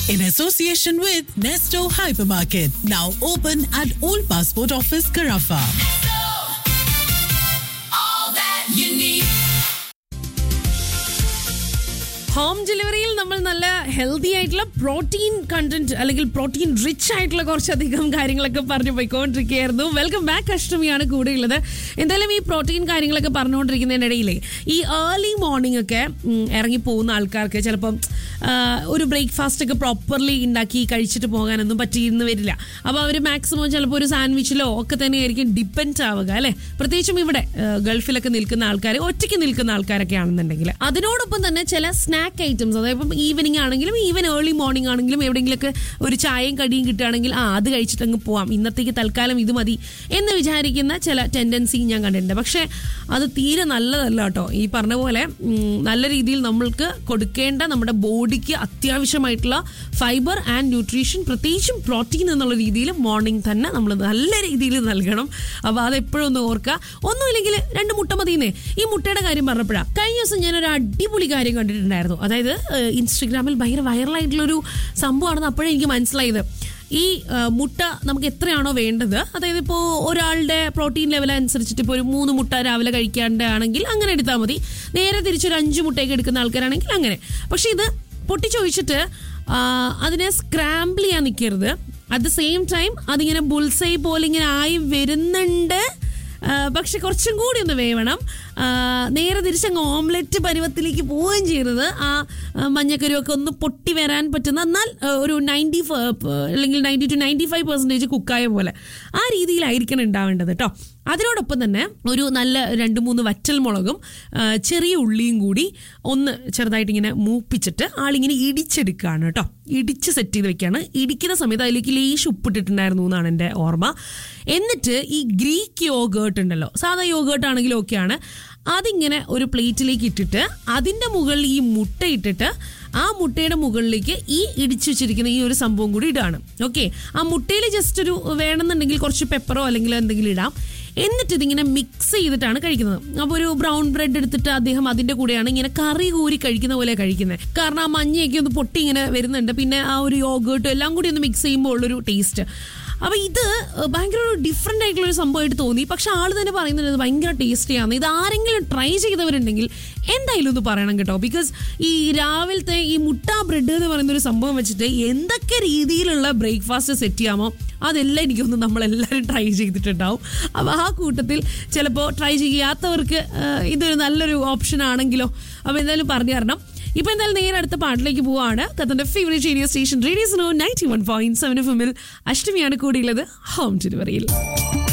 in association with Nesto Hypermarket, now open at Old Passport Office, Carafa. all that you need. Home ഡെലിവറിയിൽ നമ്മൾ നല്ല healthy ആയിട്ടുള്ള protein content അല്ലെങ്കിൽ protein rich ആയിട്ടുള്ള കുറച്ചധികം കാര്യങ്ങളൊക്കെ പറഞ്ഞു പോയിക്കൊണ്ടിരിക്കുകയായിരുന്നു വെൽക്കം ബാക്ക് അഷ്ടമിയാണ് കൂടെയുള്ളത് എന്തായാലും ഈ പ്രോട്ടീൻ കാര്യങ്ങളൊക്കെ പറഞ്ഞുകൊണ്ടിരിക്കുന്നതിനിടയിലേ ഈ ഏർലി മോർണിംഗ് ഒക്കെ ഉം, ഇറങ്ങി പോകുന്ന ആൾക്കാർക്ക് ചിലപ്പം ആ, ഒരു ബ്രേക്ക്ഫാസ്റ്റ് ഒക്കെ പ്രോപ്പർലി ഉണ്ടാക്കി കഴിച്ചിട്ട് പോകാനൊന്നും പറ്റിയിരുന്നു വരില്ല അപ്പോൾ അവർ മാക്സിമം ചിലപ്പോൾ ഒരു സാൻഡ്വിച്ചിലോ ഒക്കെ തന്നെയായിരിക്കും ഡിപ്പെൻഡ് ആവുക അല്ലേ പ്രത്യേകിച്ചും ഇവിടെ ആ, ഗൾഫിലൊക്കെ നിൽക്കുന്ന ആൾക്കാർ ഒറ്റയ്ക്ക് നിൽക്കുന്ന ആൾക്കാരൊക്കെ ആണെന്നുണ്ടെങ്കിൽ അതിനോടൊപ്പം തന്നെ ചില സ്നാക്ക് ഐറ്റംസ് അതായത് ഇപ്പം ഈവനിങ് ആണെങ്കിലും ഈവൻ ഏർലി മോർണിംഗ് ആണെങ്കിലും എവിടെയെങ്കിലുമൊക്കെ ഒരു ചായയും കടിയും കിട്ടുകയാണെങ്കിൽ ആ അത് കഴിച്ചിട്ട് അങ്ങ് പോവാം ഇന്നത്തേക്ക് തൽക്കാലം ഇത് മതി എന്ന് വിചാരിക്കുന്ന ചില ടെൻഡൻസി ഞാൻ കണ്ടിട്ടുണ്ട് പക്ഷേ അത് തീരെ നല്ലതല്ല കേട്ടോ ഈ പറഞ്ഞ പോലെ ഉം, നല്ല രീതിയിൽ നമ്മൾക്ക് കൊടുക്കേണ്ട നമ്മുടെ ബോഡിക്ക് അത്യാവശ്യമായിട്ടുള്ള ഫൈബർ ആൻഡ് ന്യൂട്രീഷൻ പ്രത്യേകിച്ചും പ്രോട്ടീൻ എന്നുള്ള രീതിയിൽ മോർണിംഗ് തന്നെ നമ്മൾ നല്ല രീതിയിൽ നൽകണം അപ്പോൾ അത് എപ്പോഴും ഒന്ന് ഓർക്കുക ഒന്നുമില്ലെങ്കിൽ രണ്ട് മുട്ട മതിയെന്നേ ഈ മുട്ടയുടെ കാര്യം പറഞ്ഞപ്പോഴാണ് കഴിഞ്ഞ ദിവസം ഞാൻ ഒരു അടിപൊളി കാര്യം കണ്ടിട്ടുണ്ടായിരുന്നു അതായത് ഏഹ്, ഇൻസ്റ്റഗ്രാമിൽ ഭയങ്കര വൈറലായിട്ടുള്ളൊരു സംഭവമാണെന്ന് അപ്പോഴേ എനിക്ക് മനസ്സിലായത് ഈ ആ, മുട്ട നമുക്ക് എത്രയാണോ വേണ്ടത് അതായത് ഇപ്പോൾ ഒരാളുടെ പ്രോട്ടീൻ ലെവൽ അനുസരിച്ചിട്ട് ഇപ്പോൾ ഒരു മൂന്ന് മുട്ട രാവിലെ കഴിക്കാണ്ടാണെങ്കിൽ അങ്ങനെ എടുത്താൽ മതി നേരെ തിരിച്ചൊരു അഞ്ച് മുട്ടയൊക്കെ എടുക്കുന്ന ആൾക്കാരാണെങ്കിൽ അങ്ങനെ പക്ഷെ ഇത് പൊട്ടിച്ചൊഴിച്ചിട്ട് ആ, അതിനെ സ്ക്രാമ്പിൾ ചെയ്യാൻ നിൽക്കരുത് അറ്റ് ദ സെയിം ടൈം അതിങ്ങനെ ബുൾസൈ പോലെ ഇങ്ങനെ ആയി വരുന്നുണ്ട് ആ, പക്ഷെ കുറച്ചും കൂടി ഒന്ന് വേവണം ആ, നേരെ തിരിച്ചങ്ങ് ഓംലെറ്റ് പരുവത്തിലേക്ക് പോവുകയും ചെയ്യരുത് ആ ആ, മഞ്ഞക്കരുവൊക്കെ ഒന്ന് പൊട്ടി വരാൻ പറ്റുന്ന എന്നാൽ ആ, ഒരു നയൻറ്റി അല്ലെങ്കിൽ ninety two ninety five percentage കുക്കായ പോലെ ആ രീതിയിലായിരിക്കണം ഉണ്ടാവേണ്ടത് കേട്ടോ അതിനോടൊപ്പം തന്നെ ഒരു നല്ല രണ്ട് മൂന്ന് വറ്റൽ മുളകും ആ, ചെറിയ ഉള്ളിയും കൂടി ഒന്ന് ചെറുതായിട്ട് ഇങ്ങനെ മൂപ്പിച്ചിട്ട് ആളിങ്ങനെ ഇടിച്ചെടുക്കുകയാണ് കേട്ടോ ഇടിച്ച് സെറ്റ് ചെയ്ത് വെക്കുകയാണ് ഇടിക്കുന്ന സമയത്ത് അതിലേക്ക് ലേശ് ഉപ്പിട്ടിട്ടുണ്ടായിരുന്നു എന്നാണ് എൻ്റെ ഓർമ്മ എന്നിട്ട് ഈ ഗ്രീക്ക് യോഗേർട്ട് ഉണ്ടല്ലോ സാധാ യോഗേർട്ട് ആണെങ്കിലും ഓക്കെയാണ് അതിങ്ങനെ ഒരു പ്ലേറ്റിലേക്ക് ഇട്ടിട്ട് അതിൻ്റെ മുകളിൽ ഈ മുട്ട ഇട്ടിട്ട് ആ മുട്ടയുടെ മുകളിലേക്ക് ഈ ഇടിച്ചു വെച്ചിരിക്കുന്ന ഈ ഒരു സംഭവം കൂടി ഇടാണ് ഓക്കെ ആ മുട്ടയിൽ ജസ്റ്റ് ഒരു വേണമെന്നുണ്ടെങ്കിൽ കുറച്ച് പെപ്പറോ അല്ലെങ്കിൽ എന്തെങ്കിലും ഇടാം എന്നിട്ട് ഇതിങ്ങനെ മിക്സ് ചെയ്തിട്ടാണ് കഴിക്കുന്നത് അപ്പോൾ ഒരു ബ്രൗൺ ബ്രെഡ് എടുത്തിട്ട് അദ്ദേഹം അതിന്റെ കൂടെയാണ് ഇങ്ങനെ കറി കൂരി കഴിക്കുന്ന പോലെ കഴിക്കുന്നത് കാരണം ആ മഞ്ഞയൊക്കെ ഒന്ന് പൊട്ടി ഇങ്ങനെ വരുന്നുണ്ട് പിന്നെ ആ ഒരു യോഗേർട്ടും എല്ലാം കൂടി ഒന്ന് മിക്സ് ചെയ്യുമ്പോൾ ഉള്ളൊരു ടേസ്റ്റ് അപ്പൊ ഇത് ഭയങ്കര ഒരു ഡിഫറെന്റ് ആയിട്ടുള്ള ഒരു സംഭവമായിട്ട് തോന്നി പക്ഷെ ആള് തന്നെ പറയുന്നത് ഇത് ഭയങ്കര ടേസ്റ്റിയാണ് ഇത് ആരെങ്കിലും ട്രൈ ചെയ്തവരുണ്ടെങ്കിൽ എന്തായാലും ഒന്ന് പറയണം കേട്ടോ ബിക്കോസ് ഈ രാവിലത്തെ ഈ മുട്ട ബ്രെഡ് എന്ന് പറയുന്ന ഒരു സംഭവം വെച്ചിട്ട് എന്തൊക്കെ രീതിയിലുള്ള ബ്രേക്ക്ഫാസ്റ്റ് സെറ്റ് ചെയ്യാമോ അതെല്ലാം എനിക്കൊന്ന് നമ്മളെല്ലാവരും ട്രൈ ചെയ്തിട്ടുണ്ടാവും അപ്പോൾ ആ കൂട്ടത്തിൽ ചിലപ്പോൾ ട്രൈ ചെയ്യാത്തവർക്ക് ആ, ഇതൊരു നല്ലൊരു ഓപ്ഷൻ ആണെങ്കിലോ അപ്പോൾ എന്തായാലും പറഞ്ഞു തരണം ഇപ്പൊ എന്തായാലും നേരെ അടുത്ത പാട്ടിലേക്ക് പോവാണ് കത്തന്റെ favourite radio station radio Suno ninety one point seven F എമ്മിൽ അഷ്ടമിയാണ് കൂടിയുള്ളത് ഹോം ഡെലിവറിയിൽ